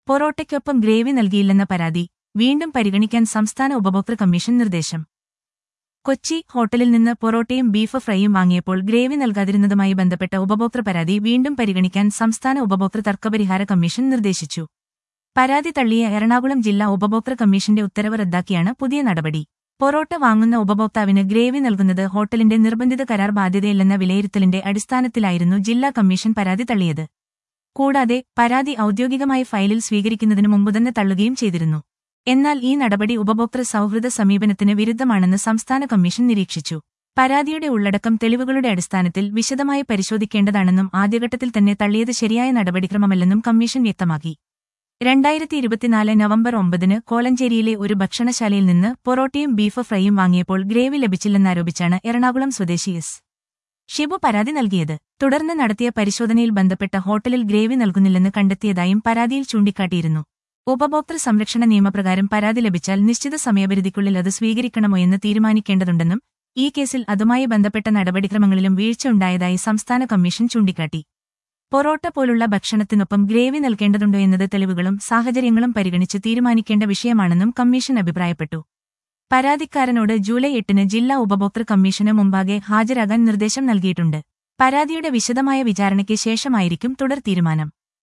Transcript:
പൊറോട്ടയ്ക്കൊപ്പം gravy നൽകിയില്ലെന്ന പരാതി വീണ്ടും പരിഗണിക്കാൻ സംസ്ഥാന ഉപഭോക്തൃ കമ്മീഷൻ നിർദ്ദേശം കൊച്ചി ഹോട്ടലിൽ നിന്ന് പൊറോട്ടയും ബീഫ് ഫ്രൈയും വാങ്ങിയപ്പോൾ ഗ്രേവി നൽകാതിരുന്നതുമായി ബന്ധപ്പെട്ട ഉപഭോക്തൃ പരാതി വീണ്ടും പരിഗണിക്കാൻ സംസ്ഥാന ഉപഭോക്തൃ തർക്കപരിഹാര കമ്മീഷൻ നിർദ്ദേശിച്ചു പരാതി തള്ളിയ എറണാകുളം ജില്ലാ ഉപഭോക്തൃ കമ്മീഷന്റെ ഉത്തരവ് റദ്ദാക്കിയാണ് പുതിയ നടപടി പൊറോട്ട വാങ്ങുന്ന ഉപഭോക്താവിന് ഗ്രേവി നൽകുന്നത് ഹോട്ടലിന്റെ നിർബന്ധിത കരാർ ബാധ്യതയില്ലെന്ന വിലയിരുത്തലിന്റെ അടിസ്ഥാനത്തിലായിരുന്നു ജില്ലാ കമ്മീഷൻ പരാതി തള്ളിയത് കൂടാതെ പരാതി ഔദ്യോഗികമായി ഫയലിൽ സ്വീകരിക്കുന്നതിനു മുമ്പ് തന്നെ തള്ളുകയും ചെയ്തിരുന്നു എന്നാൽ ഈ നടപടി ഉപഭോക്തൃ സൗഹൃദ സമീപനത്തിന് വിരുദ്ധമാണെന്ന് സംസ്ഥാന കമ്മീഷൻ നിരീക്ഷിച്ചു പരാതിയുടെ ഉള്ളടക്കം തെളിവുകളുടെ അടിസ്ഥാനത്തിൽ വിശദമായി പരിശോധിക്കേണ്ടതാണെന്നും ആദ്യഘട്ടത്തിൽ തന്നെ തള്ളിയത് ശരിയായ നടപടിക്രമമല്ലെന്നും കമ്മീഷൻ വ്യക്തമാക്കി രണ്ടായിരത്തി ഇരുപത്തിനാല് നവംബർ ഒമ്പതിന് കോലഞ്ചേരിയിലെ ഒരു ഭക്ഷണശാലയിൽ നിന്ന് പൊറോട്ടയും ബീഫ് ഫ്രൈയും വാങ്ങിയപ്പോൾ ഗ്രേവി ലഭിച്ചില്ലെന്നാരോപിച്ചാണ് എറണാകുളം സ്വദേശി എസ് ഷിബു പരാതി നൽകിയത് തുടർന്ന് നടത്തിയ പരിശോധനയിൽ ബന്ധപ്പെട്ട ഹോട്ടലിൽ ഗ്രേവി നൽകുന്നില്ലെന്ന് കണ്ടെത്തിയതായും പരാതിയിൽ ചൂണ്ടിക്കാട്ടിയിരുന്നു ഉപഭോക്തൃ സംരക്ഷണ നിയമപ്രകാരം പരാതി ലഭിച്ചാൽ നിശ്ചിത സമയപരിധിക്കുള്ളിൽ അത് സ്വീകരിക്കണമോ എന്ന് തീരുമാനിക്കേണ്ടതുണ്ടെന്നും ഈ കേസിൽ അതുമായി ബന്ധപ്പെട്ട നടപടിക്രമങ്ങളിലും വീഴ്ച ഉണ്ടായതായി സംസ്ഥാന കമ്മീഷൻ ചൂണ്ടിക്കാട്ടി പൊറോട്ട പോലുള്ള ഭക്ഷണത്തിനൊപ്പം ഗ്രേവി നൽകേണ്ടതുണ്ടോ എന്നത് തെളിവുകളും സാഹചര്യങ്ങളും പരിഗണിച്ച് തീരുമാനിക്കേണ്ട വിഷയമാണെന്നും കമ്മീഷൻ അഭിപ്രായപ്പെട്ടു പരാതിക്കാരനോട് ജൂലൈ എട്ടിന് ജില്ലാ ഉപഭോക്തൃ കമ്മീഷന് മുമ്പാകെ ഹാജരാകാൻ നിർദ്ദേശം നൽകിയിട്ടുണ്ട് പരാതിയുടെ വിശദമായ വിചാരണയ്ക്ക് ശേഷമായിരിക്കും തുടർ തീരുമാനം